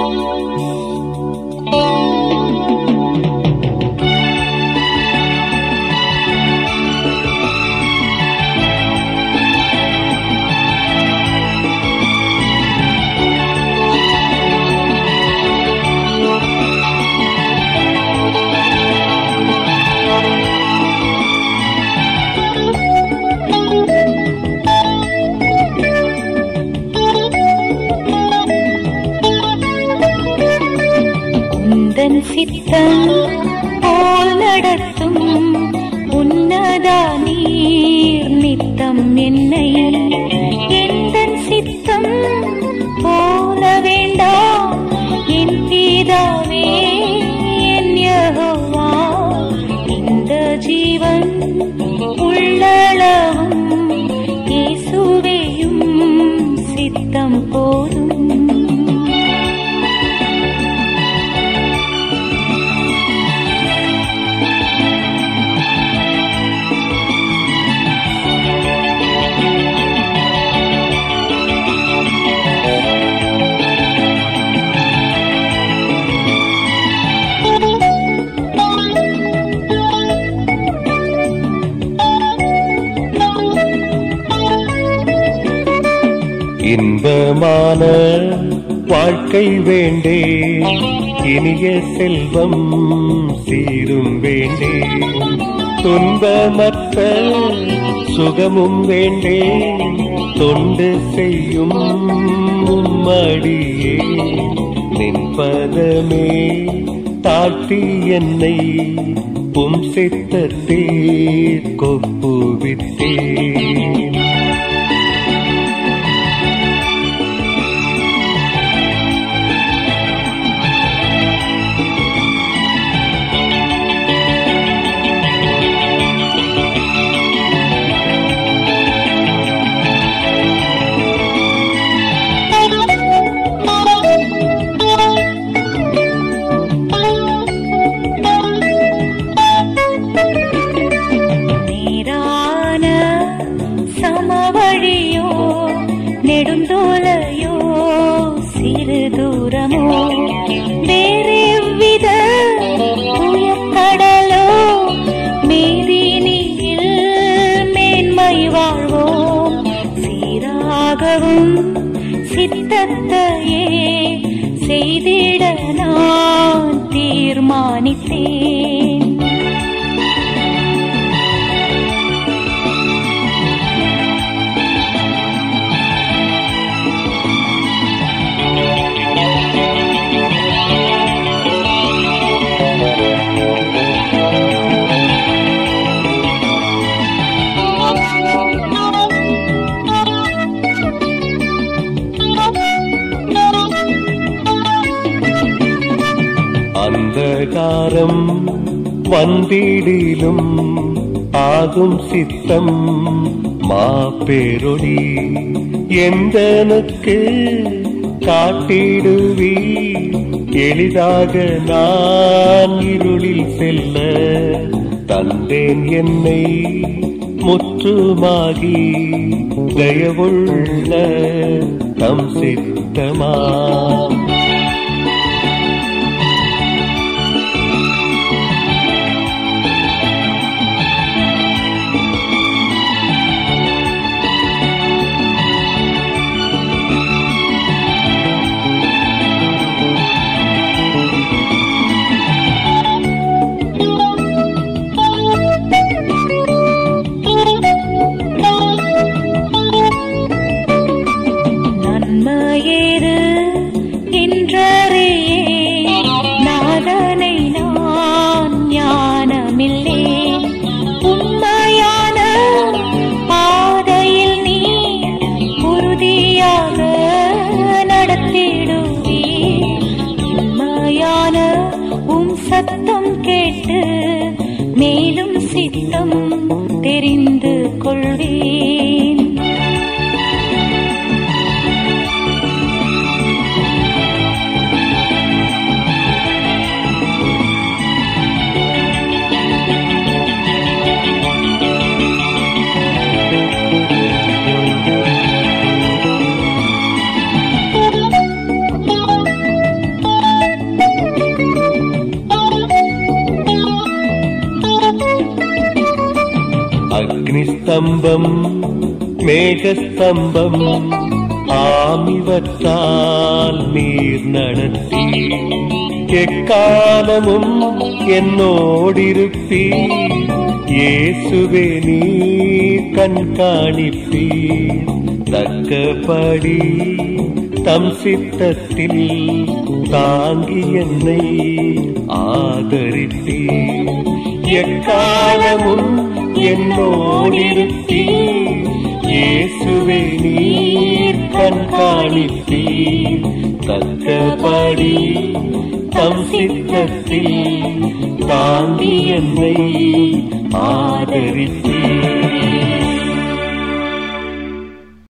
உந்தன் சித்தம் போல் நடத்தும் உன்னதா நீர் நித்தம் என்னை எந்தன் சித்தம் போல வேண்டாம் என் பீதாவே என் யெகோவா இந்த ஜீவன் உள்ளளவும் இயேசுவேயும் சித்தம் போதும் இன்பமான வாழ்க்கை வேண்டே இனிய செல்வம் சீரும் வேண்டே துன்பமற்ற சுகமும் வேண்டே தொண்டு செய்யும் உம்மடியே நின்பதமே தாட்டி என்னை உம் சித்தத்தே கொப்புவித்தேன் நேரான சமவழியோ நெடுந்தோலையோ சிறு தூரமோ வேறெவ்வித கடலோ மேதினியில் மேன்மை வாழ்வோம் சீராகவும் சித்தத்தையே செய்திட நான் தீர்மானித்தேன் அந்தகாரம் வந்திடிலும் ஆகும் சித்தம் மாப்பேரொளி எந்தனுக்கு காட்டிடுவி எளிதாக நான் இருளில் செல்ல தந்தேன் என்னை முற்றுமாகி தயவுள்ள தம் சித்தமா நன்மையேறு என்றறியே நாதனை நான் ஞானமில்லே உண்மையான பாதையில் நீ உறுதியாக நடத்திடுவே உண்மையான உம் சத்தம் கேட்டு மேலும் சித்தம் தெரிந்து கொள்வேன் ஸ்தம்பம் மேகஸ்தம்பம் ஆமிவற்றால் நீர் நடத்தி எக்காலமும் என்னோடிருப்பீர் இயேசுவே நீ கண்காணிப்பீர் தக்கபடி தம் சித்தத்தில் தாங்கி என்னை ஆதரிப்பீர் எக்காலமும் என்னோடிருப்பீர் இயேசுவே நீர் கண்காணிப்பீர் தக்கபடி தம் சித்தத்தில் தாங்கி என்னை ஆதரித்து